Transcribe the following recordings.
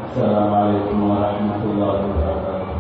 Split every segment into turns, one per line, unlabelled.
السلام عليكم ورحمة الله وبركاته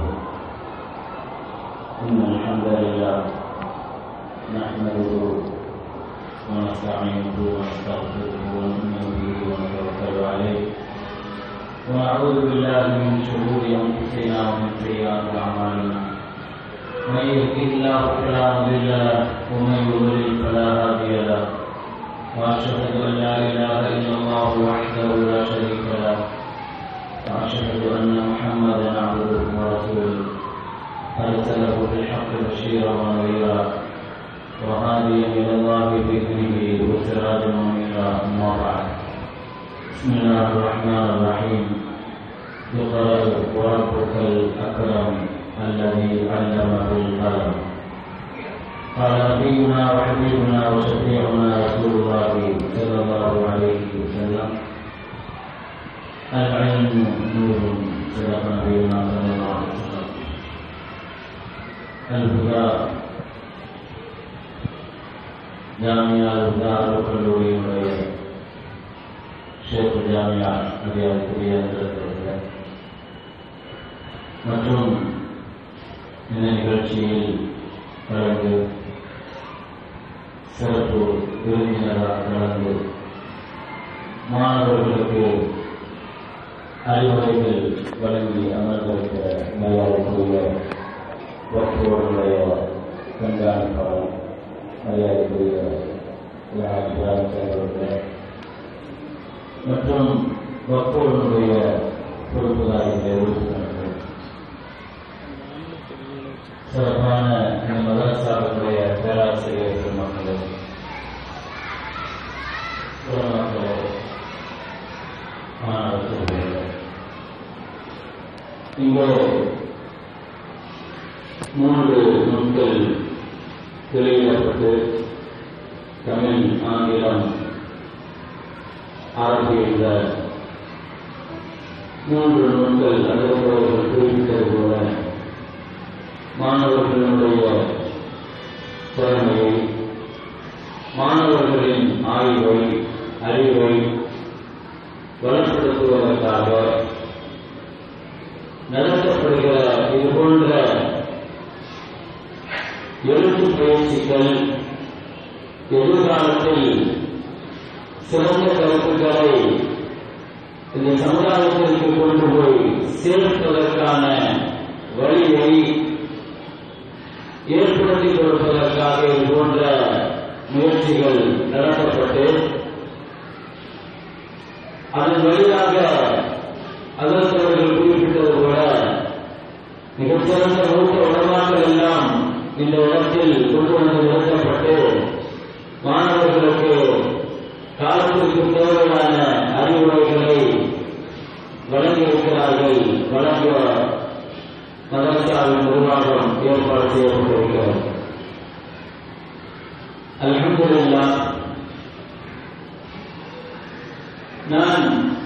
إن الحمد لله نحمده ونستعينه ونستغفره ونؤمن به ونتوكل عليه ونعوذ بالله من شرور أنفسنا ومن سيئات أعمالنا من يهده الله فلا مضل له ومن يضلل فلا هادي له وأشهد أن لا إله إلا الله وحده لا شريك له وأشهد أن محمدا عبده ورسوله أرسله بالحق بشيرا ونذيرا وهاديا إلى الله بإذنه وسراجا منيرا أما بعد بسم الله الرحمن الرحيم يقرأ وربك الأكرم الذي علم بالقلم قال نبينا وحبيبنا وشفيعنا رسول الله صلى الله عليه وسلم العلم نور صدق نبينا صلى الله عليه وسلم الهدى ஜாமியா உதா கல்லூரியினுடைய ஷேக் ஜாமியா மரியாதைக்குரிய இருக்கிறார்கள் மற்றும் இந்த நிகழ்ச்சியில் கலந்து சிறப்பு விருந்தினராக கலந்து மாணவர்களுக்கு அறிவுரைகள் வழங்கி அமர்ந்திருக்கிற மரியாதைக்குரிய வகுப்போருடைய கண்காணிப்பாளர் மரியாதைக்குரிய அவர்கள் மற்றும் வகுப்போருடைய பொறுப்புதாரிகளை உறுப்பினர்கள் சிறப்பான இந்த மதரசாவுடைய பேராசிரியர் பெருமக்களே பெருமக்களே மாணவர்களே இங்கே மூன்று நூல்கள் வெளியிடப்பட்டு தமிழ் ஆங்கிலம் அரபு என்ற மூன்று நூல்கள் அனுபவர்கள் குறிப்பிட்டது போல மாணவர்களுடைய திறமையை மாணவர்களின் ஆய்வை அறிவை வளப்படுத்துவதற்காக நடத்தப்படுகிற இது போன்ற எழுத்து பயிற்சிகள் எதிர்காலத்தில் சிறந்த கருத்துக்களை இந்த சமுதாயத்திற்கு கொண்டு போய் சேர்ப்பதற்கான வழியை ஏற்படுத்திக் கொடுப்பதற்காக இது போன்ற முயற்சிகள் நடத்தப்பட்டு அதன் வழியாக அதற்கவர்கள் குறிப்பிட்டது போல மிகச்சிறந்த மூத்த உடமாக்கள் எல்லாம் இந்த இடத்தில் கொண்டு வந்து நிறுத்தப்பட்டு மாணவர்களுக்கு காலத்திற்கு தேவையான அறிவுரைகளை வழங்கியிருக்கிறார்கள் வழங்கிய மதரசாவின் நிர்வாகம் ஏற்பாடு செய்யப்பட்டிருக்கிறது அல்ஹம்துலில்லா நான்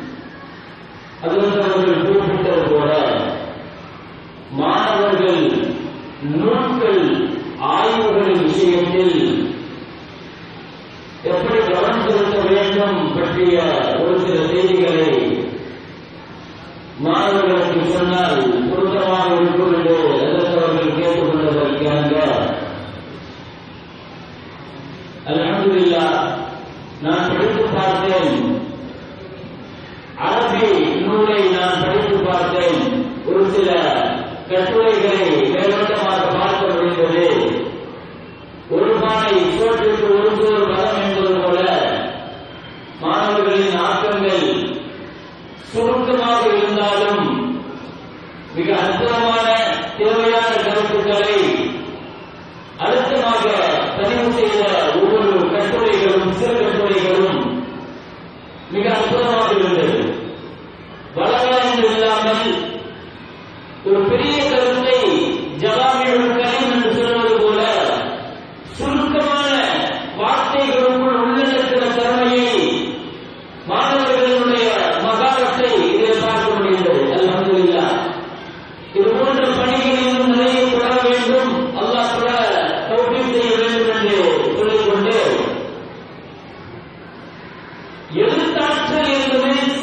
அதற்கு குறிப்பிட்டது போல மாணவர்கள் நூல்கள் ஆய்வுகளின் விஷயத்தில் எப்படி கவனம் செலுத்த வேண்டும் பற்றிய ஒரு சில செய்திகளை மாணவர்களுக்கு சொன்னால் பொருத்தமாக இருக்கும் என்று எதிர்த்தவர்கள் கேட்டுக்கொண்டதற்காக அல்ஹம்துலில்லா நான் படித்து பார்த்தேன் அரபி நூலை நான் படித்து பார்த்தேன் ஒரு சில கட்டுரைகளை மேலோட்டமாக பார்க்க முடிந்தது ஒரு பானை சோற்றுக்கு ஒரு சோறு பதம் என்பது போல மாணவர்களின் ஆக்கங்கள் சுருக்கமாக இருந்தாலும் மிக அற்புதமான தேவையான கருத்துக்களை அழுத்தமாக பதிவு செய்த ஒவ்வொரு கட்டுரைகளும் சிறு கட்டுரைகளும் மிக அற்புதமாக இருந்தது வளவளந்து இல்லாமல் ஒரு பெரிய கருத்தை ஜவாமியுடன் கலிம் என்று சொல்வது போல சுருக்கமான வார்த்தைகளுக்குள் உள்ளடக்கிற திறமையை மாணவர்களுடைய மகாரத்தை இதில் பார்க்க முடிந்தது அல்ஹம்துலில்லா இது போன்ற பணிகள் இன்னும் நிறைய தொடர வேண்டும் அல்லாஹ் கூட தௌஃபீக் செய்ய வேண்டும் என்று சொல்லிக்கொண்டு எழுத்தாற்றல் என்பது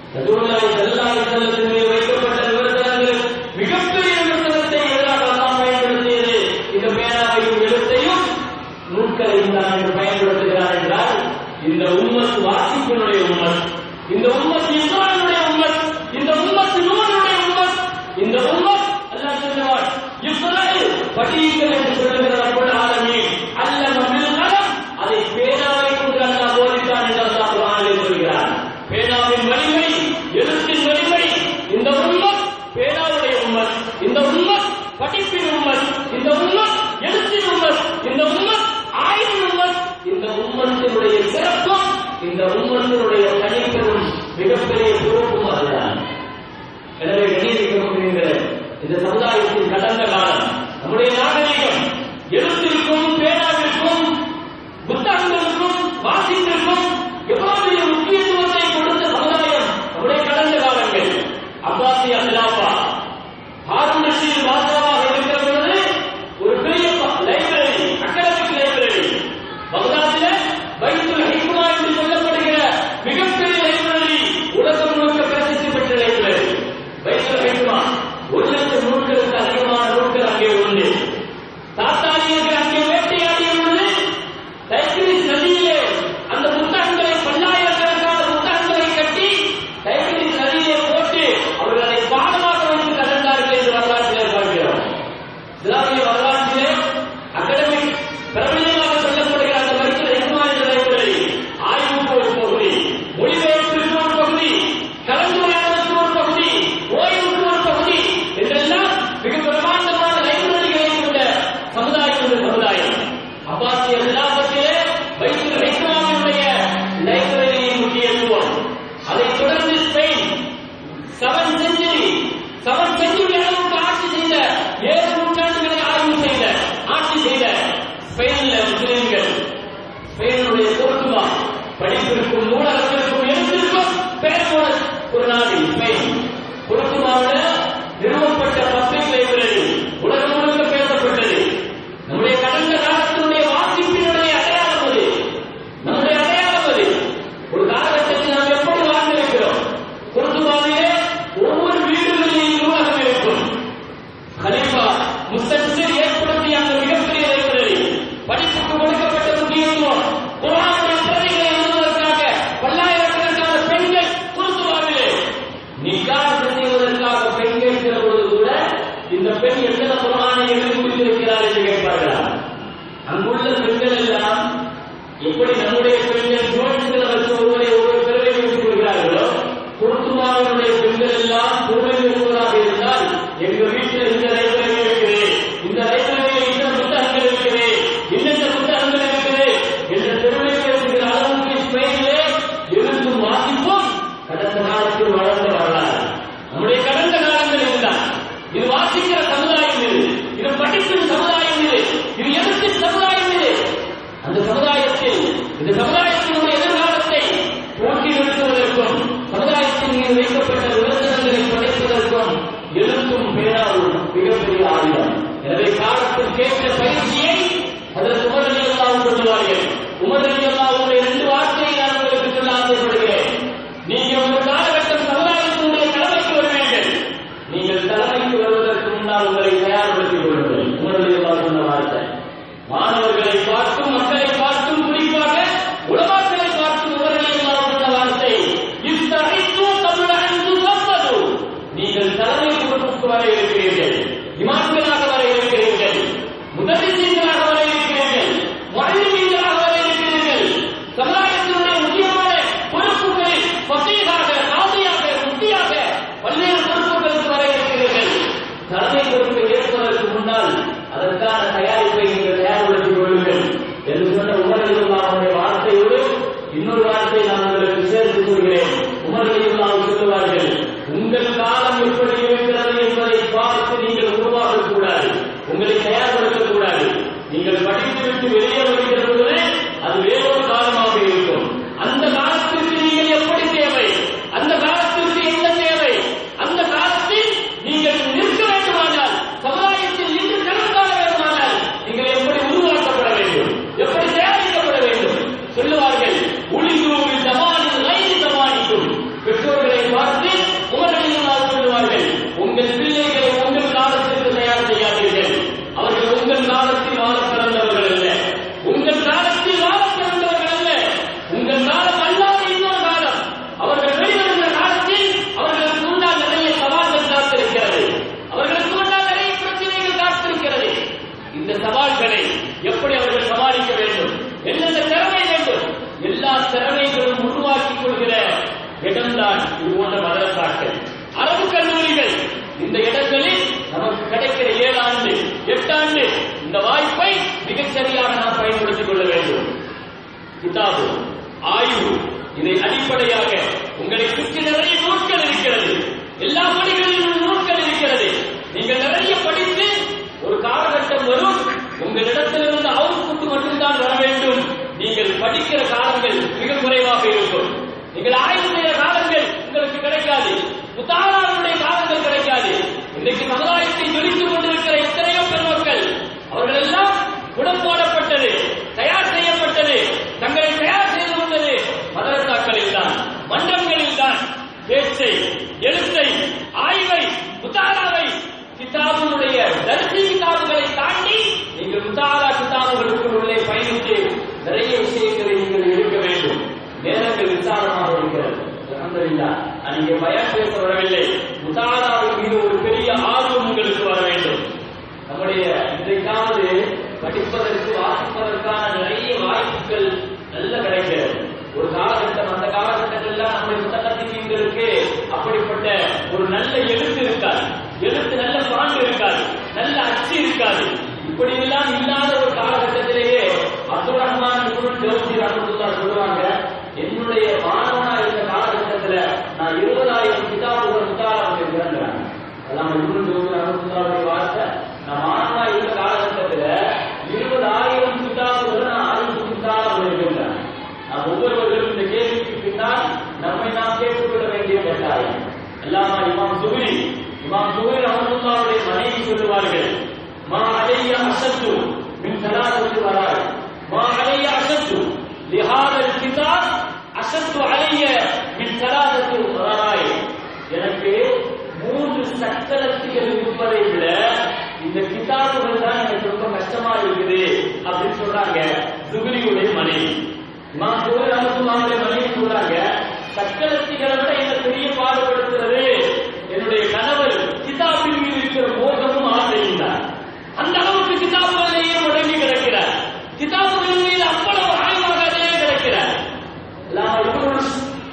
ரசூலுல்லாஹி ஸல்லல்லாஹு அலைஹி வஸல்லம் மீது வைக்கப்பட்ட விமர்சனங்கள் மிகப்பெரிய விமர்சனத்தை எதிராக அல்லாஹ் பயன்படுத்தியது இந்த பேனாவையும் எழுத்தையும் நூல்களையும் தான் என்று பயன்படுத்துகிறார் என்றால் இந்த உம்மத் வாசிப்பினுடைய உம்மத் இந்த உம்மத் இஸ்லாமுடைய உம்மத் இந்த உம்மத் நூலுடைய உம்மத் இந்த உம்மத் அல்லாஹ் சொல்லுவார் இஸ்ராயல் படியுங்கள் என்று சொல்லுகிற ரப்பல் ஆலமீன் அல்லம பில் கலம் அதை பேனாவை கொண்டு அல்லாஹ் போதித்தான் என்று அல்லாஹ் குர்ஆனிலே சொல்கிறார் பேனாவின் வலிமை எழுத்தின் வலிமை இந்த உம்மத் பேனாவுடைய உம்மத் இந்த உம்மத் படிப்பின் உம்மத் இந்த உம்மத் எழுத்தின் உம்மத் இந்த உம்மத் ஆய்வின் உம்மத் இந்த உம்மத்தினுடைய சிறப்பும் இந்த உம்மத்தினுடைய தனிப்பெரும் மிகப்பெரிய பொறுப்பும் அதுதான் எனவே கணிதிக்கப்படுகின்ற இந்த சமுதாயத்தின் கடந்த காலம் நம்முடைய நாகரிகம் எழுத்திற்கும் பேனாவிற்கும் புத்தகங்களுக்கும் வாசிப்பிற்கும் எவ்வளவு பெரிய முக்கியத்துவத்தை கொடுத்த சமுதாயம் நம்முடைய கடந்த காலங்கள் அப்பாசியா சிலாப்பா ஹாரூன் ரஷீத் பாஷாவாக இருக்கிற பொழுது ஒரு பெரிய லைப்ரரி அகாடமிக் லைப்ரரி பகதாதில பைத்துல் ஹிக்மா என்று சொல்லப்படுகிற மிகப்பெரிய லைப்ரரி உலகம் முழுக்க பிரசித்தி பெற்ற லைப்ரரி பைத்துல் ஹிக்மா ஒரு லட்சம் நூல்களுக்கு அதிகமான நூல்கள் அங்கே உண்டு தாத்தாரியர்கள் அங்கே வேட்டையாடிய பொழுது டைகிரிஸ் நதியிலே அந்த புத்தகங்களை பல்லாயிரக்கணக்கான புத்தகங்களை கட்டி டைகிரிஸ் நதியிலே போட்டு அவர்களை பாடமாக வைத்து கலந்தார்கள் என்று வரலாற்றிலே பார்க்கிறோம் இஸ்லாமிய வரலாற்றிலே அகடமிக் பிரபலியமாக சொல்லப்படுகிற அந்த பரிசுல இஸ்மா என்ற லைப்ரரி ஆய்வுக்கு ஒரு பகுதி மொழிபெயர்ப்பிற்கு ஒரு பகுதி கலந்துரையாடலுக்கு ஒரு பகுதி ஓய்வுக்கு ஒரு பகுதி என்றெல்லாம் மிக பிரமாண்டமான லைப்ரரிகளை கொண்ட சமுதாயம் இந்த சமுதாயம் அப்பாசிய விழாபத்திலே வைத்து ஹைக்ராமினுடைய லைப்ரரியின் முக்கியத்துவம் அதைத் தொடர்ந்து Spain seven century seven century அளவுக்கு ஆட்சி செய்த ஏழு நூற்றாண்டுகளை ஆய்வு செய்த ஆட்சி செய்த ஸ்பெயின்ல முஸ்லிம்கள் ஸ்பெயினுடைய பொருத்துமா படிப்பிற்கும் நூலகத்திற்கும் எழுத்திற்கும் பெயர் போன ஒரு நாடு ஸ்பெயின் பொருத்துமாவில் நிறுவப்பட்ட பப்ளிக் லைப்ரரி உலகம் முழுக்க பேசப்பட்டது நம்முடைய கடந்த காலத்தினுடைய வாசிப்பினுடைய அடையாளம் அது நம்முடைய அடையாளம் அது ஒரு காலகட்டத்தில் நாம் எப்படி வாழ்ந்திருக்கிறோம் பொருத்துமாவிலே ஒவ்வொரு வீடுகளிலும் நூலகம் இருக்கும் ஹலீஃபா முஸ்தக்சிர் ஏற்படுத்திய அந்த மிகப்பெரிய லைப்ரரி படிப்புக்கு கொடுக்கப்பட்ட முக்கியத்துவம் குர்ஆனுடைய பிரதிகளை எழுதுவதற்காக பல்லாயிரக்கணக்கான பெண்கள் குருத்துவாவிலே நிக்காஹ் செய்வதற்காக பெண் கேட்கிற பொழுது கூட இந்த பெண் எத்தனை குர்ஆனை எழுதி முடித்திருக்கிறார் என்று கேட்பார்களா அங்குள்ள பெண்கள் எல்லாம் எப்படி நம்முடைய பெண்கள் ஜோடிகளை வச்சு ஒருவரை ஒருவர் பிறவை வைத்துக் கொள்கிறார்களோ குருத்துமாவினுடைய பெண்கள் எல்லாம் பொறுமை இருப்பதாக இருந்தால் எங்க வீட்டில் இந்த லைப்ரரி இருக்குது இந்த லைப்ரரியில் இந்த புத்தகங்கள் இருக்குது இன்னெந்த புத்தகங்கள் இருக்குது என்ற பெருமை பேசுகிற அளவுக்கு ஸ்பெயினிலே எழுத்தும் வாசிப்பும் கடந்த காலத்தில் வளர்ந்த வரலாறு நம்முடைய கடந்த காலங்கள் இதுதான் இது வாசிக்கிற சமுதாயம் இது இது படிக்கும் சமுதாயம் இது இது எழுத்தின் சமுதாயம் இது அந்த சமுதாயத்தில் இந்த சமுதாயத்தினுடைய எதிர்காலத்தை போட்டி நிறுத்துவதற்கும் சமுதாயத்தின் மீது வைக்கப்பட்ட விமர்சனங்களை படைப்பதற்கும் எழுத்தும் பேராவும் மிகப்பெரிய ஆயுதம் எனவே காலத்தில் கேட்ட பயிற்சியை அதற்கு உமரலி அல்லாவும் சொல்லுவார்கள் உமரலி அல்லாவுடைய ரெண்டு வார்த்தையை நான் உங்களுக்கு சொல்ல ஆசைப்படுகிறேன் நீங்க உங்கள் காலகட்டம் சமுதாயத்தினுடைய கடமைக்கு வருவீர்கள் நீங்கள் தலைமைக்கு வருவதற்கு முன்னால் உங்களை தயார்படுத்திக் கொள்ளுங்கள் உமரலி அல்லா சொன்ன வார்த்தை மாணவர்களை பார்த்தும் மக்களை பார்த்தும் குறிப்பாக உலமாக்களை பார்த்தும் உமரலி அல்லா சொன்ன வார்த்தை இத்தகைத்து தமிழ் அன்பு சம்பது நீங்கள் தலைமை பொறுப்புக்கு வர இருக்கிறீர்கள் இமாம்களாக வர இருக்கிறீர்கள் முதலிசீங்களாக வர இருக்கிறீர்கள் மொழிமீன்களாக வர இருக்கிறீர்கள் சமுதாயத்தினுடைய முக்கியமான பொறுப்புகளில் பசையாக காசியாக முட்டியாக பல்வேறு பொறுப்புகளுக்கு வர இருக்கிறீர்கள் தலைமை பொறுப்பை ஏற்பதற்கு முன்னால் அதற்கான தயாரிப்பை நீங்கள் தயார்படுத்திக் கொள்ளுங்கள் என்று சொன்ன உமரலியுல்லாவுடைய வார்த்தையோடு இன்னொரு வார்த்தை நான் உங்களுக்கு சேர்த்து சொல்கிறேன் உமரலியுல்லாவு சொல்லுவார்கள் உங்கள் காலம் எப்படி இருக்கிறது என்பதை பார்த்து நீங்கள் உருவாகக் கூடாது உங்களை தயார்படுத்தக் கூடாது நீங்கள் படித்துவிட்டு வெளியே வருகிற பொழுது அது வேறொரு காலமாக இருக்கும் அந்த காலத்திற்கு நீங்கள் எப்படி தேவை அந்த காலத்திற்கு என்ன தேவை அந்த காலத்தில் நீங்கள் நிற்க வேண்டுமானால் சமுதாயத்தில் நின்று கடந்தாட வேண்டுமானால் நீங்கள் எப்படி உருவாக்கப்பட வேண்டும் எப்படி தயாரிக்கப்பட வேண்டும் சொல்லுவார்கள் உளிதூவில் தமானில் லைதி தமானிக்கும் பெற்றோர்களை பார்த்து
இடம்தான் இது போன்ற மதரசாக்கள் அரபு கல்லூரிகள் இந்த இடங்களில் நமக்கு கிடைக்கிற ஏழாண்டு எட்டாண்டு இந்த வாய்ப்பை மிகச் சரியாக நாம் பயன்படுத்திக் கொள்ள வேண்டும் கிதாபு ஆய்வு இதை அடிப்படையாக உங்களை சுற்றி நிறைய நூல்கள் இருக்கிறது எல்லா பணிகளிலும் நூல்கள் இருக்கிறது நீங்கள் நிறைய படித்து ஒரு காலகட்டம் வரும் உங்களிடத்திலிருந்து அவுட்புட் மட்டும்தான் வர வேண்டும் நீங்கள் படிக்கிற காலங்கள் மிக குறைவாக இருக்கும் நீங்கள் ஆய்வு செய்கிற காலங்கள் உங்களுக்கு கிடைக்காது முத்தாளாருடைய காலங்கள் கிடைக்காது இன்றைக்கு சமுதாயத்தை ஜொலித்துக் கொண்டிருக்கிற எத்தனையோ பெருமக்கள் அவர்கள் எல்லாம் குடம் போடப்பட்டது தயார் செய்யப்பட்டது தங்களை தயார் செய்து கொண்டது மதரசாக்களில் தான் மன்றங்களில் தான் பேச்சை எழுத்தை ஆய்வை முத்தாலாவை கிதாபுடைய தரிசி கிதாபுகளை தாண்டி நீங்கள் முத்தாலா கிதாபுகளுக்குள் உள்ளே பயணித்து நிறைய விஷயங்களை நீங்கள் எடுக்க வேண்டும் நேரங்கள் விசாரமாக இருக்கிறது அல்ஹம்துலில்லாஹ் நான் இங்கே பயம் பேச வரவில்லை முத்தாலாவின் மீது ஒரு பெரிய ஆர்வம் உங்களுக்கு வர வேண்டும் நம்முடைய இன்றைக்காவது படிப்பதற்கு வாசிப்பதற்கான நிறைய வாய்ப்புகள் நல்ல கிடைக்கிறது ஒரு காலகட்டம் அந்த காலகட்டங்கள்ல நம்முடைய புத்தகத்திற்கு அப்படிப்பட்ட ஒரு நல்ல எழுத்து இருக்காது எழுத்து நல்ல பாண்டு இருக்காது நல்ல அச்சு இருக்காது இப்படி எல்லாம் இல்லாத ஒரு காலகட்டத்திலேயே அப்துல் ரஹ்மான் இப்னுல் ஜவுசி ரஹ்மத்துல்லாஹ் சொல்லுவாங்க என்னுடைய மாணவனா இருந்த காலகட்டத்துல நான் இருபதாயிரம் கிதாபுகள் முத்தாலா இருக்கிறேன் அல்லாம இப்னு ஜவுசி ரஹ்மத்துல்லாஹுடைய வார்த்தை நான் மாணவனா இருந்த காலகட்டத்துல இருபதாயிரம் கிதாபுகளை நான் ஆய்வு கிதாபா இருக்கிறேன் நாம் ஒவ்வொருவர்களும் இந்த கேள்விக்கு பின்னால் நம்மை நாம் கேட்டுக்கொள்ள வேண்டிய கட்டாயம் அல்லாமா இமாம் சுகுரி இமாம் சுகுரி ரஹமத்துல்லாவுடைய மனைவி சொல்லுவார்கள் மா அலைய அசத்து மின் சலாதத்து வராய் மா அலைய அசத்து லிஹாதல் கிதாப் அசத்து அலைய மின் சலாதத்து வராய் எனக்கு மூன்று சக்கரத்திகள் இருப்பதை விட இந்த கிதாபுகள் தான் எனக்கு ரொம்ப கஷ்டமா இருக்குது அப்படின்னு சொல்றாங்க சுகுரியுடைய மனைவி இமாம் சுகுரி ரஹமத்துல்லாவுடைய மனைவி சொல்றாங்க சக்கரத்திகளை விட என்ன பெரிய பாடுபடுத்துறது என்னுடைய கணவர் கிதாபின் மீது இருக்கிற மோகமும் ஆசையும் தான் அந்த அளவுக்கு கிதாபுகளிலேயே முடங்கி கிடக்கிறார் கிதாபுகளின் மீது அவ்வளவு ஆய்வாக அதிலே கிடக்கிறார் எல்லாம் இப்னு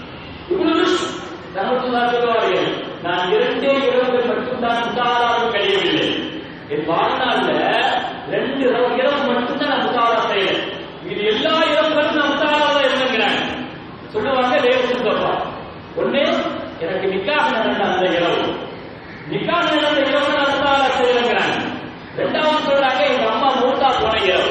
இப்னு ருஷ்த் ரஹ்மத்துல்லாஹி சொல்வார்கள் நான் இரண்டே இரவுகள் மட்டும்தான் முத்தாலாவும் கழியவில்லை என் வாழ்நாள்ல ரெண்டு இரவு இரவு மட்டும்தான் நான் முத்தாலா செய்யறேன் இது எல்லா இரவுகளும் நான் முத்தாலாவா இருந்துங்கிறாங்க சொல்லுவாங்க லேவசன் பாப்பா ஒண்ணு எனக்கு நிக்காக நடந்த அந்த இரவு நிக்காக நடந்த இரவு நான் முத்தாலா செய்யறேங்கிறாங்க ரெண்டாவது சொல்றாங்க எங்க அம்மா மூத்தா போன இரவு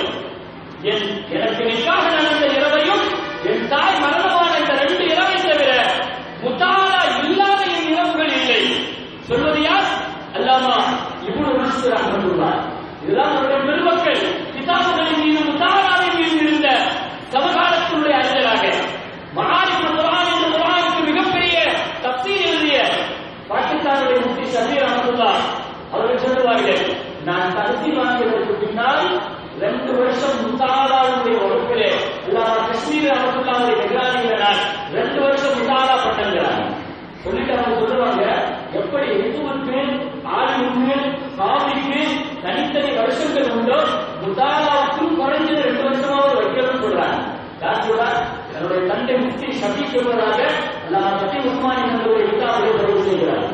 என் எனக்கு நிக்காக நடந்த இரவையும் என் தாய் மரணமான இந்த ரெண்டு இரவை தவிர முத்தாலா இல்லாத என் இரவுகள் இல்லை சொல்வது யார் அல்லாமா இப்னு ருஷ்த் ரஹ்மத்துல்லாஹ் இதுதான் அவருடைய பெருமக்கள் கிதாபுகளின் மீது முத்தாலாவின் மீது இருந்த சமகாலத்தினுடைய அஞ்சலாக மகாரிப்பு குரான் என்ற குரானுக்கு மிகப்பெரிய தப்சீர் எழுதிய பாகிஸ்தானுடைய முஃப்தி ஷபீர் ரஹ்மத்துல்லாஹ் அவர்கள் சொல்லுவார்கள் நான் தகுதி வாங்கியதற்கு பின்னால் ரெண்டு வருஷம் முத்தாலாவுடைய வகுப்பிலே அல்லாஹ் காஷ்மீர் ரஹ்மத்துல்லாஹுடைய நிகரானியில நான் ரெண்டு வருஷம் முத்தாலா பட்டங்கிறாங்க சொல்லிட்டு அவங்க சொல்லுவாங்க எப்படி எதுவுக்கு ஆளுக்கு காவிக்கு தனித்தனி வருஷங்கள் உண்டோ முத்தாலாவுக்கும் குறைஞ்சது ரெண்டு வருஷமாவது வைக்கணும்னு சொல்றாங்க யார் சொல்றா தன்னுடைய தந்தை முக்தி சபி சொல்வதாக அல்லாஹ் சத்தி உஸ்மானி தன்னுடைய கிதாபை பதிவு செய்கிறார்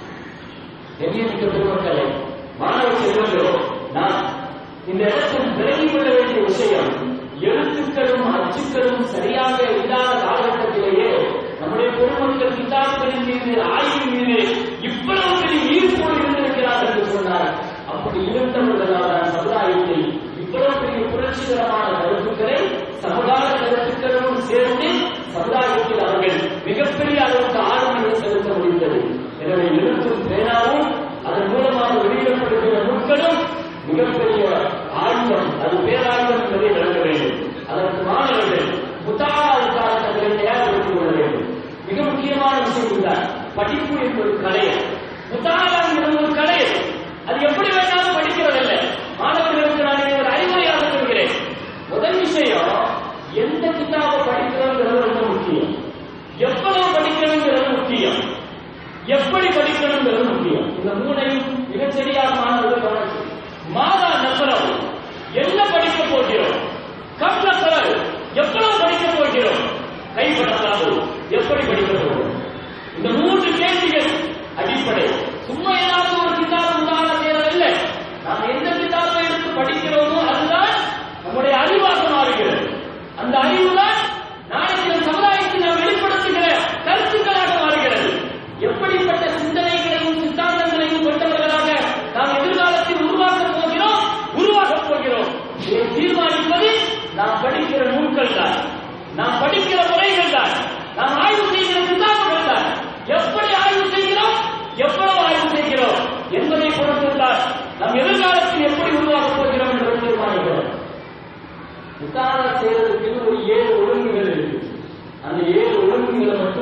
எண்ணியமிக்க பெருமக்களை மாணவ செல்வங்களோ நான் இந்த இடத்தில் விலகிக் கொள்ள வேண்டிய விஷயம் எழுத்துக்களும் அச்சுக்களும் சரியாக இல்லாத காலகட்டத்திலேயே நம்முடைய பொதுமக்கள் கிதாபுகளின் மீது ஆய்வின் மீது இவ்வளவு பெரிய ஈர்ப்போடு இருந்திருக்கிறார்கள் என்று சொன்னார் அப்படி இருந்தவர்களால் தான் சமுதாயத்தில் இவ்வளவு பெரிய புரட்சிகரமான கருத்துக்களை சமுதாய கருத்துக்களும் சேர்ந்து சமுதாயத்தில் அவர்கள் மிகப்பெரிய அளவுக்கு ஆளுமையை செலுத்த முடிந்தது எனவே எழுத்தும் பேனாவும் அதன் மூலமாக வெளியிடப்படுகிற நூல்களும் மிகப்பெரிய ஆயுதம் அது பேராயுதம் என்பதை விளங்க வேண்டும் அதற்கு மாணவர்கள் முத்தாளாவுக்கான தங்களை தயார்படுத்திக் கொள்ள வேண்டும் மிக முக்கியமான விஷயம் இதுதான் படிப்பு என்பது கலை முத்தாளா என்பது ஒரு கலை அது எப்படி வேணாலும் படிக்கிறதில்லை மாணவர்களுக்கு நான் இதை ஒரு அறிவுரையாக சொல்கிறேன் முதல் விஷயம் எந்த கிதாபை படிக்கிறோங்கிறது ரொம்ப முக்கியம் எவ்வளவு படிக்கணுங்கிறது முக்கியம் எப்படி படிக்கணுங்கிறது முக்கியம் இந்த மூணையும் மிகச்சரியாக மாணவர்கள் கவனிச்சு மாதா நசரவு என்ன படிக்க போகிறோம் கம் நசரவு எவ்வளவு படிக்க போகிறோம் கைப்படத்தாது எப்படி படிக்க போகிறோம்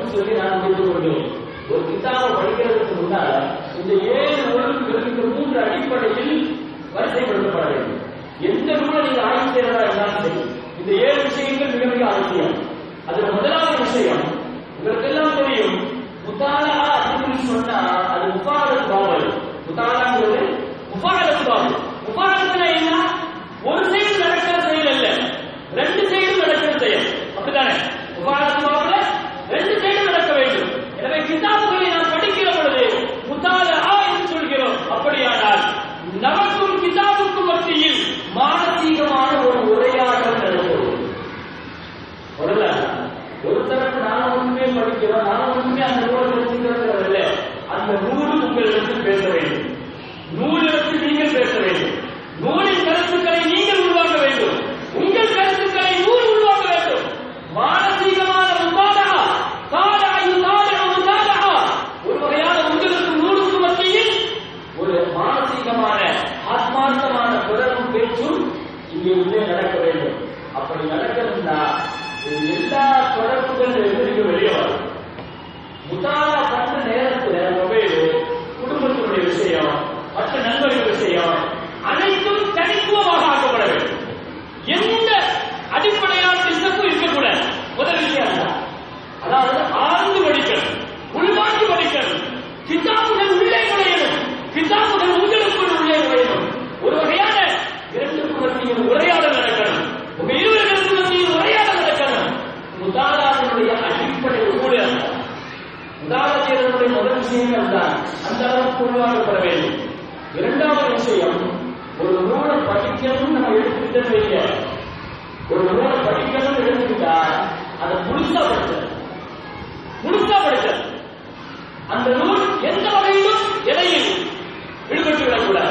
மட்டும் சொல்லி நான் முடித்துக் கொண்டேன் ஒரு கிதாபை படிக்கிறதுக்கு முன்னால இந்த ஏழு ஒழுங்குகள் இந்த மூன்று அடிப்படையில் வரிசைப்படுத்தப்பட வேண்டும் எந்த நூலை நீங்க ஆய்வு செய்யறதா இருந்தாலும் சரி இந்த ஏழு விஷயங்கள் மிக மிக அவசியம் அதுல முதலாவது விஷயம் உங்களுக்கு எல்லாம் தெரியும் முத்தாலா அப்படின்னு சொன்னா அது முஃபாரத் பாவல் முத்தாலாங்கிறது முஃபாரத் பாவல் முஃபாரத்னா என்ன ஒரு செயல் நடக்கிற செயல் அல்ல ரெண்டு செயல் நடக்கிற செயல் அப்படித்தானே முஃபாரத் பாவல ரெண்டு செயல் நடக்க வேண்டும் எனவே கிதாபுகளை நாம் படிக்கிற பொழுது முத்தாலா என்று சொல்கிறோம் அப்படியானால் நமக்கும் கிதாபுக்கும் மத்தியில் மானசீகமான ஒரு உரையாடல் நடக்கிறது முதல்ல ஒரு தரப்பு நான் ஒன்றுமே படிக்கிறோம் நான் ஒன்றுமே அந்த நூலை தெரிஞ்சுக்கிறது இல்லை அந்த நூல் உங்களிடத்தில் பேச வேண்டும் நூலிடத்தில் நீங்கள் பேச வேண்டும் நூலின் கருத்துக்களை நீங்கள் உருவாக்க வேண்டும் உங்கள் கருத்துக்களை நூல் உருவாக்க வேண்டும் மானசீகமான முத்தாலா தாலா யுதாலா முத்தாலா ஒரு வகையான உங்களுக்கு நூலுக்கு மத்தியில் ஒரு மானசீகமான ஆத்மார்த்தமான தொடர்பும் பேச்சும் இங்கே உள்ளே நடக்க வேண்டும் அப்படி நடக்கணும்னா இது எல்லா தொடர்புகள் இருந்து வெளியே வரும் முதாலா பண்ற நேரத்துல மொபைல் குடும்பத்தினுடைய விஷயம் மற்ற நண்பர்கள் விஷயம் அனைத்தும் தனித்துவமாக ஆக்கப்பட வேண்டும் எந்த அடிப்படையான டிஸ்டர்பும் இருக்கக்கூடாது முதல் விஷயம் அதுதான். அதாவது ஆழ்ந்து படிக்கணும் உள்வாங்கி படிக்கணும் கிதாபுகள் உள்ளே நுழையணும் கிதாபுகள் உங்களுக்குள் உள்ளே நுழையணும் ஒரு வகையான இரண்டுக்கு மத்தியில் உரையாடல் நடக்கணும் உங்க இருவர்களுக்கு மத்தியில் உரையாடல் நடக்கணும் முதாலாவினுடைய அடிப்படை ஊழல் முதாலாசிரியர்களுடைய முதல் விஷயங்கள் தான் அந்த அளவுக்கு உருவாக்கப்பட வேண்டும் இரண்டாவது விஷயம் ஒரு நூலை படிக்கணும் நம்ம எடுத்துக்கிட்டது வைக்க ஒரு நூலை படிக்கணும் எடுத்துக்கிட்டா அதை முழுசா படிச்சது முழுசா படிச்சது அந்த நூல் எந்த வகையிலும் எதையும் விடுபட்டு விடக்கூடாது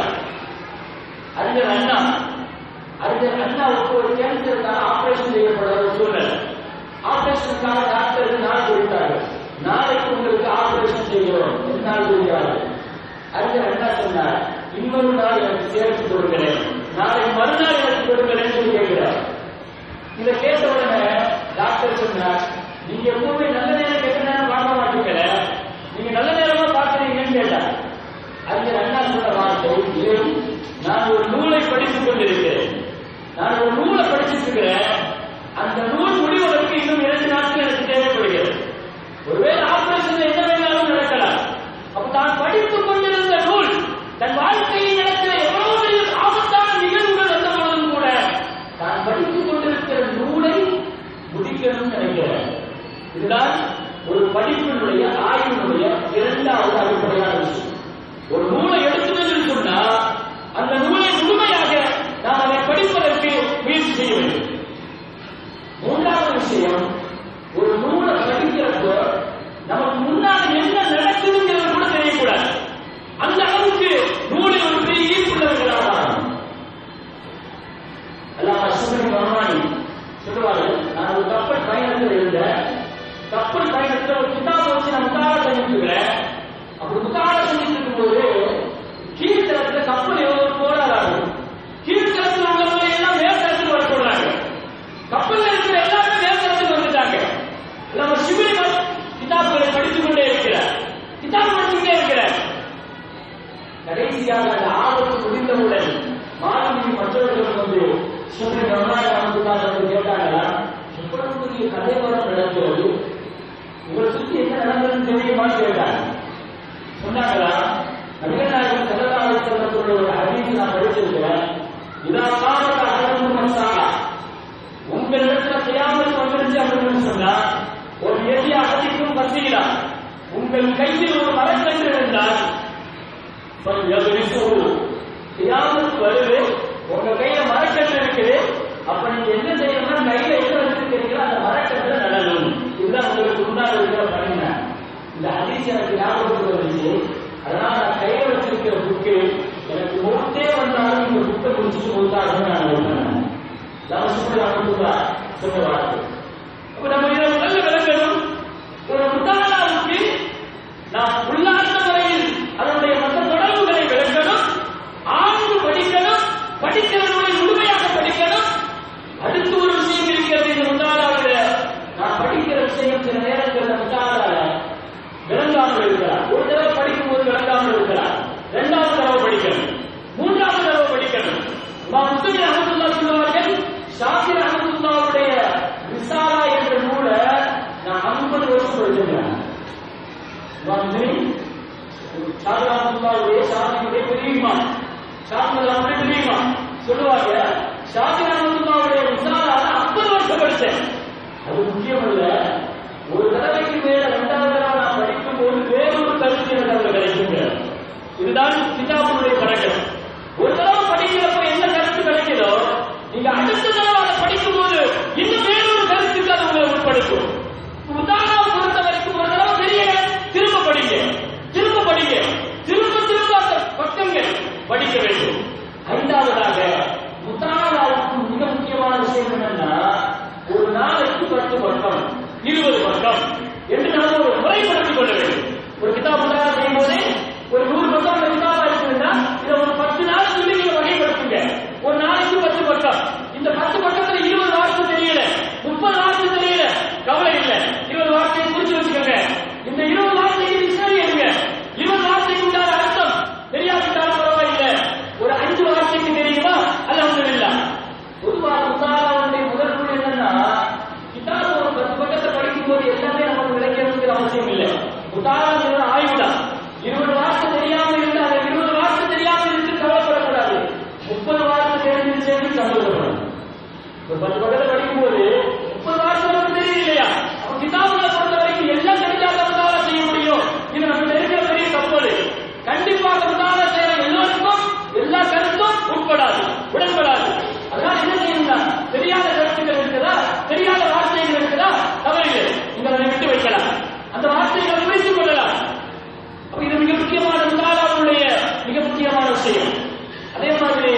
அறிஞர் அண்ணா அறிஞர் அண்ணாவுக்கு ஒரு கேன்சருக்கான ஆபரேஷன் செய்யப்பட ஒரு சூழ்நிலை ஆபரேஷனுக்காக டாக்டருக்கு நாள் கொடுத்தார்கள் நாளைக்கு உங்களுக்கு ஆபரேஷன் செய்கிறோம் என்னால் தெரியாது அறிஞர் அண்ணா சொன்னார் இன்னொரு நாள் எனக்கு சேர்த்து கொடுக்கிறேன் நாளை மறுநாள் எனக்கு கொடுக்கிறேன் சொல்லி கேட்கிறார் இதை கேட்ட உடனே டாக்டர் சொன்னார் நீங்க எப்பவுமே நல்ல நேரம் கெட்ட நேரம் பார்க்க மாட்டீங்கல நீங்க நல்ல நேரமா பார்க்கறீங்கன்னு கேட்டார் அறிஞர் அண்ணா சொன்ன வார்த்தை ஏன் நான் ஒரு நூலை படித்துக் கொண்டிருக்கிறேன் நான் ஒரு நூலை படிச்சுட்டு இருக்கிறேன் அந்த நூல் முடிவதற்கு இன்னும் இரண்டு நாட்கள் எனக்கு தேவைப்படுகிறது ஒருவேளை ஆபரேஷன் என்ன வேணாலும் நடக்கலாம் அப்ப தான் படித்துக் கொண்டிருந்த நூல் தன் வாழ்க்கையில் நடக்கிற எவ்வளவு பெரிய ஆபத்தான நிகழ்வுகள் வந்த பொழுதும் கூட தான் படித்துக் கொண்டிருக்கிற நூலை முடிக்கணும்னு நினைக்கிறேன் இதுதான் ஒரு படிப்பினுடைய ஆய்வினுடைய இரண்டாவது அடிப்படையான விஷயம் ஒரு நூலை எடுத்துன்னு சொன்னா அந்த நூலை முழுமையாக நாம் அதை படிப்பதற்கு முயற்சி செய்ய வேண்டும் மூன்றாவது விஷயம் ஒரு நூலை படிக்கிறப்போ நமக்கு முன்னாடி என்ன நடக்குதுங்கிறது கூட தெரியக்கூடாது அந்த அளவுக்கு நூலில் ஒரு பெரிய ஈர்ப்புள்ளவர்களாக ஆகணும். அல்லாஹ் அஷ்ரஃபி ரஹ்மானி சொல்லுவார்கள் நான் ஒரு கப்பல் பயணத்தில் இருந்தேன் கப்பல் பயணத்தில் ஒரு கிதாபை வச்சு நான் முத்தார செஞ்சுக்கிறேன் அப்படி முத்தார செஞ்சுட்டு இருக்கும்போது கீழ்த்தரத்துல கப்பல் எவ்வளவு போராடாது கீழ்த்தரத்தில் உள்ளவங்க எல்லாம் மேற்தரத்துக்கு வர சொல்றாங்க கப்பல்ல இருக்கிற எல்லாரும் மேற்தரத்துக்கு வந்துட்டாங்க நம்ம சிவிலிகள் கிதாபுகளை படித்துக் கொண்டே இருக்கிறார் கிதாப் படிச்சுட்டே இருக்கிறார் கடைசியாக அந்த ஆபத்து முடிந்தவுடன் மாணவி மற்றவர்கள் வந்து சுப்ரி ரமணாய் அமைப்புக்காரர்கள் கேட்டாங்களா எவ்வளவு பெரிய கதைவரம் நடக்கிறது உங்களை சுத்தி என்ன நடந்ததுன்னு தெரியுமான்னு கேட்டாங்க சொன்னாங்களா நபிகள்நாயகம் செல்லதாவை செல்லக்கூடிய ஒரு ஹதீஸ் நான் படிச்சிருக்கிறேன் இதா காலத்த அகலந்து மசாலா உங்களிடத்துல கியாமத் வந்துருச்சு அப்படின்னு சொன்னா ஒரு எதிய அகதிக்கும் பசியிலா உங்கள் கையில் ஒரு மரக்கன்று இருந்தால் கியாமத் வருது உங்க கையில மரக்கன்று இருக்குது அப்ப நீங்க என்ன செய்யணும்னா கையில என்ன வச்சிருக்கீங்களோ அந்த மரக்கன்று நடணும் இதுதான் உங்களுக்கு முன்னால் இருக்கிற பணிங்க இந்த ஹதீஸ் எனக்கு ஞாபகத்துக்கு வந்துச்சு அதனால நான் கையில வச்சிருக்கிற புக்கு எனக்கு மூத்தே வந்தாலும் இந்த புக்கை முடிச்சுட்டு மூத்தாகணும் நான் விரும்பினேன் நம்ம சுற்றி அமைப்புதா சொல்ல வார்த்தை அப்ப நம்ம இதை முதல்ல விளக்கணும் ஒரு முத்தானாவுக்கு நாம் உள்ளார்ந்த முறையில் அதனுடைய மற்ற தொடர்புகளை விளக்கணும் ஆழ்ந்து படிக்கணும் படிக்கிற நூலை முழுமையாக படிக்கணும் அடுத்து ஒரு விஷயம் இருக்கிறது இந்த முத்தானாவில் நான் படிக்கிற விஷயம் சில நேரங்களில் முத்தானால
இமாம் முஸ்லிம் ஷாஜிராமுல்லாவுடைய ஷாஜியுடைய பெரிய இமாம் ஷாஜிராமுடைய பெரிய இமாம் சொல்லுவாங்க ஷாஜிராமுல்லாவுடைய விசாரணை ஐம்பது வருஷம் படிச்சேன் அது முக்கியம் இல்ல ஒரு தடவைக்கு மேல இரண்டாவது தடவை நான் படிக்கும் போது வேறொரு கருத்து எனக்கு அதுல கிடைக்குங்க இதுதான் கிதாபுடைய பழக்கம் ஒரு தடவை படிக்கிறப்ப என்ன கருத்து கிடைக்குதோ நீங்க அடுத்த தடவை அதை படிக்கும் போது இன்னும் வேறொரு கருத்துக்கு அது உங்களை உட்படுத்தும் உதாரணம் பொறுத்த வரைக்கும் ஒரு தடவை தெரியல திரும்ப படிங்க திரும்ப படிங்க திரும்ப திரும்ப அந்த பக்கங்கள் படிக்க வேண்டும் ஐந்தாவதாக முத்தானாவுக்கு மிக முக்கியமான விஷயம் என்னன்னா ஒரு நாளைக்கு பத்து பக்கம் இருபது பக்கம் என்று நாம் ஒரு முறைப்படுத்திக் கொள்ள வேண்டும் ஒரு கிதாப் முத்தானா செய்யும் போதே ஒரு நூறு பக்கம் அந்த கிதாபா இருக்குன்னா இதை ஒரு பத்து நாள் சொல்லி நீங்க வகைப்படுத்துங்க ஒரு நாளைக்கு பத்து பக்கம் இந்த பத்து பக்கத்துல இருபது வார்த்தை தெரியல முப்பது வார்த்தை தெரியல கவலை இல்ல இருபது வார்த்தையை குறிச்சு வச்சுக்கோங்க இந்த இருபது வார்த்தைக்கு டிக்ஷனரி எடுங்க இருபது வார்த்தைக்கு உண்டான அர்த்தம் தெரியாவிட்டாலும் பரவாயில்லை ஒரு அஞ்சு வார்த்தைக்கு தெரியுமா அல்ஹம்துலில்லா பொதுவாக முத்தாலாவுடைய முதல் நூல் என்னன்னா கிதாப் ஒரு பத்து பக்கத்தை படிக்கும் போது எல்லாமே நமக்கு விளக்கிறதுக்கு அவசியம் இல்லை முத்தாலாங்கிறது ஆய்வு தான் இருபது வார்த்தை தெரியாம இருந்து அதை இருபது வார்த்தை தெரியாம இருந்து கவலைப்படக்கூடாது முப்பது வார்த்தை தெரிஞ்சிருச்சேன்னு சந்தோஷப்படணும் ஒரு பத்து பக்கத்தை படிக்கும்போது முப்பது வார்த்தை நமக்கு தெரியும் இல்லையா அவன் கிதாபுகளை பொறுத்த வரைக்கும் எல்லாம் தெரியாதவங்களால செய்ய முடியும் இது நமக்கு தெரிஞ்ச பெரிய தப்பு கண்டிப்பாக முதான செய்யற எல்லோருக்கும் எல்லா கருத்தும் உட்படாது உடன்படாது அதனால என்ன செய்யணும் தெரியாத கருத்துக்கள் இருக்குதா தெரியாத வார்த்தைகள் இருக்குதா தவறில்லை நீங்கள் அதை விட்டு வைக்கலாம் அந்த வார்த்தைகளை புரிந்து கொள்ளலாம் அப்ப இது மிக முக்கியமான முதாலாவுடைய மிக முக்கியமான விஷயம் அதே மாதிரி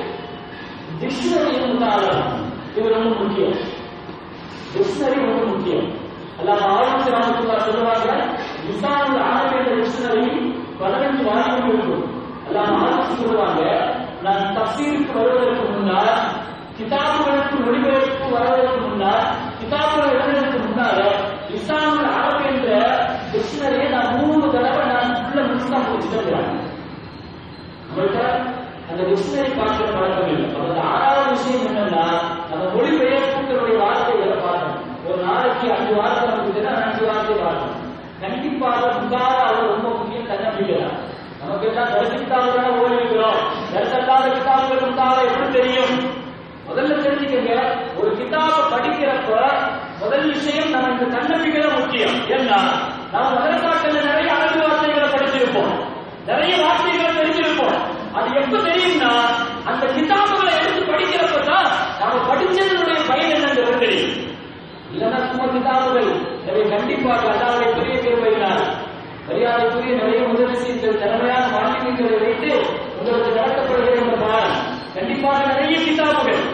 டிக்ஷனரி இருந்தாலும் இது ரொம்ப முக்கியம் டிக்ஷனரி ரொம்ப முக்கியம் அல்லாம ஆயுஷ் ராமத்துல்லா சொல்லுவாங்க நிசானுல் ஆரம்பி என்ற டிக்ஷனரி பதினஞ்சு வாக்கியம் இருக்கும் அல்லாம ஆயுஷ் சொல்லுவாங்க நான் தப்சீருக்கு வருவதற்கு முன்னால் கிதாபுகளுக்கு மொழிபெயர்ப்பு வருவதற்கு முன்னால் கிதாபுகள் எழுதுவதற்கு முன்னால நிசானுல் ஆரம்பி என்ற டிக்ஷனரியை நான் மூணு தடவை நான் உள்ள முடிச்சு தான் முடிச்சுட்டு நம்மள்ட்ட அந்த டிக்ஷனரி பார்க்கிற பழக்கம் இல்லை அந்த ஆறாவது விஷயம் என்னன்னா அந்த மொழிபெயர்ப்புகளுடைய வார்த்தைகளை பார்க்கணும் ஒரு நாளைக்கு அஞ்சு வார்த்தை நமக்கு தெரியும் அஞ்சு வார்த்தை பார்க்கணும் கண்டிப்பாக முகாராவது ரொம்ப முக்கியம் தன்னம்பிக்கை தான் நமக்கு எல்லாம் தரிசித்தாவுதான் ஓடி இருக்கிறோம் தரிசல்லாத கிதாபுகள் முகாரா எப்படி தெரியும் முதல்ல தெரிஞ்சுக்கங்க ஒரு கிதாபை படிக்கிறப்ப முதல் விஷயம் நமக்கு தன்னம்பிக்கை தான் முக்கியம் ஏன்னா நம்ம மதரசாக்கள்ல நிறைய அரபு வார்த்தைகளை படிச்சிருப்போம் நிறைய வார்த்தைகளை தெரிஞ்சிருப்போம் அது எப்ப தெரியும்னா அந்த கிதாபுகளை எடுத்து படிக்கிறப்ப தான் நாம படிச்சதனுடைய பயன் என்னங்கிறது தெரியும் இல்லைன்னா சும்மா கிதாபுகள் நிறைய கண்டிப்பாக அல்லாவுடைய பெரிய பெருமையினால் மரியாதைக்குரிய நிறைய முதலீட்டு திறமையான மாற்றங்களை வைத்து உங்களுக்கு நடத்தப்படுகிற இந்த பாடம் கண்டிப்பாக நிறைய கிதாபுகள்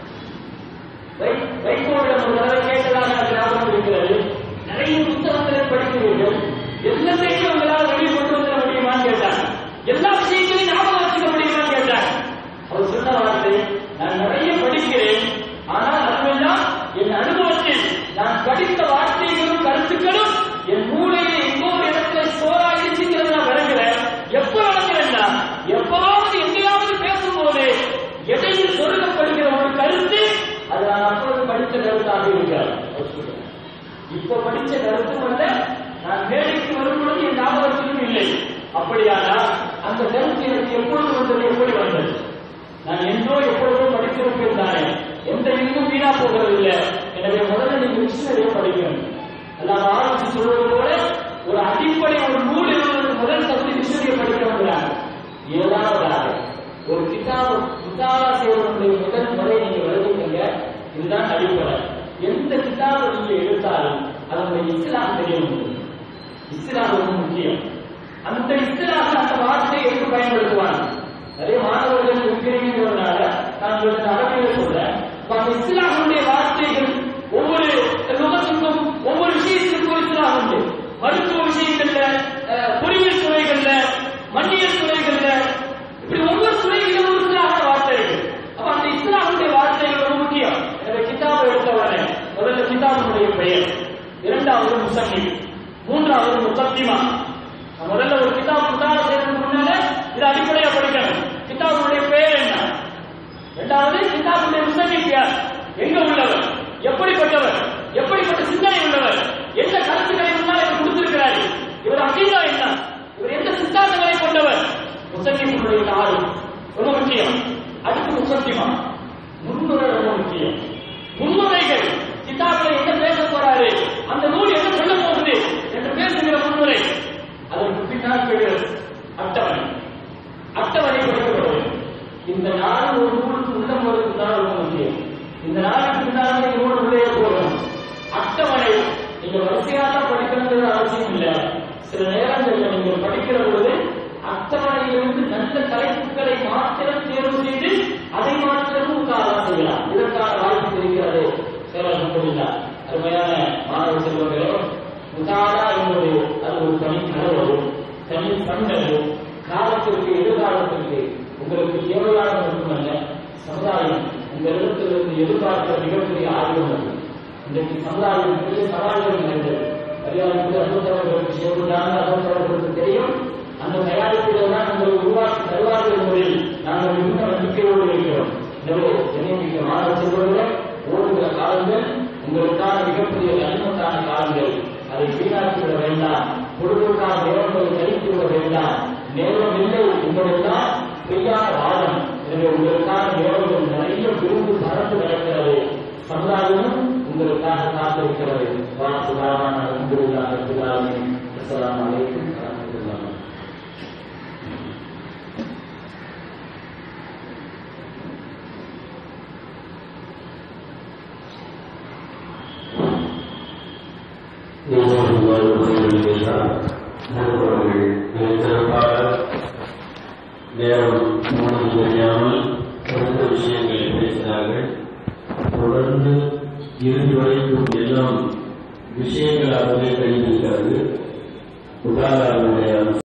வை- வைகோவிடம் ஒரு தடவை கேட்டதாக எனக்கு ஞாபகம் இருக்கிறது நிறைய புத்தகங்களை படிக்கிறீர்கள் எல்லாத்தையும் உங்களால் வெளியே கொண்டு வந்துட முடியுமான்னு கேட்டாங்க எல்லா விஷயங்களையும் ஞாபகம் வச்சுக்க முடியுமான்னு கேட்டாங்க அவர் சொன்ன வார்த்தை நான் நிறைய படிக்கிறேன் ஆனால் அதுவெல்லாம் என் அனுபவத்தில் நான் படித்த வார்த்தைகளும் கருத்துக்களும் என் மூளையில எங்கோ ஒரு இடத்துல ஸ்டோர் ஆகிடுச்சுங்கிறத நான் விளங்குறேன் எப்ப விளங்குறேன்னா எப்பவாவது எங்கேயாவது பேசும்போது எதையும் சொருகப்படுகிற ஒரு கருத்து அது நான் அப்பொழுது படித்த கருத்தாக இருக்காது அவர் சொல்றார். இப்ப படிச்ச கருத்தும் அல்ல நான் வேலைக்கு வரும் பொழுது என் ஞாபகத்திலும் இல்லை அப்படியானால் அந்த கருத்து எனக்கு எப்பொழுது வந்தது எப்படி வந்தது நான் என்றோ எப்பொழுதோ படித்திருப்பேன் தானே எந்த இதுவும் வீணா போகிறது இல்லை எனவே முதல்ல நீங்க மிஷினரியை படிக்கணும் அல்லாம ஆரம்பிச்சு சொல்வது போல ஒரு அடிப்படை ஒரு நூல் எழுதுவதற்கு முதல் தகுதி மிஷினரியை படிக்கணுங்கிறாங்க ஏழாவதாக ஒரு கிதாபு கிதாபா செய்வதனுடைய முதல் முறை நீங்க எழுதிக்கங்க இதுதான் அடிப்படை எந்த கிதாபை நீங்க எடுத்தாலும் அதனுடைய இஸ்லாம் தெரியணும் இஸ்லாம் ரொம்ப முக்கியம் அந்த இஸ்லாம் அந்த வார்த்தையை எப்படி பயன்படுத்துவாங்க நிறைய மாணவர்கள் இருக்கிறீங்கிறதுனால நான் உங்களுக்கு அரபியில் சொல்றேன் அப்ப அந்த இஸ்லாமுடைய வார்த்தைகள் ஒவ்வொரு நுகத்துக்கும் ஒவ்வொரு விஷயத்திற்கும் இஸ்லாம் உண்டு மருத்துவ விஷயங்கள்ல அஹ், பொறியியல் துறைகள்ல மண்ணியல் துறைகள்ல இப்படி ஒவ்வொரு துறையிலும் ஒரு இஸ்லாமான வார்த்தை இருக்கு அப்ப அந்த இஸ்லாமுடைய வார்த்தைகள் ரொம்ப முக்கியம் எனவே கிதாபை எடுத்தவரே முதல்ல கிதாபுடைய பெயர் இரண்டாவது முசன்னி மூன்றாவது முசத்திமா முகத்திமா முன்னுரை ரொம்ப முக்கியம் முன்னுரைகள் கிதாபில் என்ன பேச போறாரு அந்த நூல் என்ன சொல்ல போகுது என்று பேசுகிற முன்னுரை அதற்கு பின்னால் பெறுகிறது அட்டவணை அட்டவணை கொடுக்கப்படுவது இந்த நாள் ஒரு நூலுக்கு உள்ள போறதுக்கு தான் ரொம்ப முக்கியம் இந்த நாளுக்கு பின்னால் இந்த நூல் உள்ளே போகணும் அட்டவணை நீங்க வரிசையா தான் படிக்கணுங்கிறது அவசியம் இல்லை சில நேரங்களில் நீங்கள் படிக்கிற பொழுது அட்டவணையிலிருந்து நல்ல தலைப்புகளை மாத்திரம் தேர்வு செய்து அதை மாத்திரம் உட்கார செய்யலாம் இதற்கான வாய்ப்பு இருக்கிறது சேலம் அருமையான மாணவ செல்வங்களே உதாரா என்பது அது ஒரு தனி கனவு தனி பண்பது காலத்திற்கு எதிர்காலத்திற்கு உங்களுக்கு தேவையானது மட்டுமல்ல சமுதாயம் உங்களிடத்திலிருந்து எதிர்பார்க்கிற மிகப்பெரிய ஆர்வம் அது இன்றைக்கு சமுதாயம் பெரிய சவால்கள் நிறைந்தது மரியாதைக்கு அசோசர்களுக்கு சேர்ந்தாங்க அசோசர்களுக்கு தெரியும் அந்த தயாரிப்பில் தான் உங்களை உருவாக்கி தருவார்கள் என்பதில் நாங்கள் மிகுந்த நம்பிக்கையோடு இருக்கிறோம் எனவே என்னைக்கு மாணவ செல்வர்களே ஓடுகிற காலங்கள் உங்களுக்கான மிகப்பெரிய கனிமத்தான காலங்கள் அதை வீணாக்கிவிட வேண்டாம் பொழுதுக்கான நேரங்களை கழித்து விட வேண்டாம் நேரம் இல்லை என்பதெல்லாம் பொய்யான வாதம் எனவே உங்களுக்கான நேரங்கள் நிறைய விரும்பு பறந்து கிடக்கிறது சமுதாயமும் உங்களுக்காக காத்திருக்கிறது வாசுதாரான அன்புல்லாஹ் அஸ்ஸலாமு அலைக்கும் வரஹ்மத்துல்லாஹி
நேரம் மூணு தெரியாமல் சிறந்த விஷயங்களை பேசினார்கள் தொடர்ந்து இறுதி வரைக்கும் எல்லாம் விஷயங்களாகவே கழிந்திருக்கிறது உதாரணங்களுடைய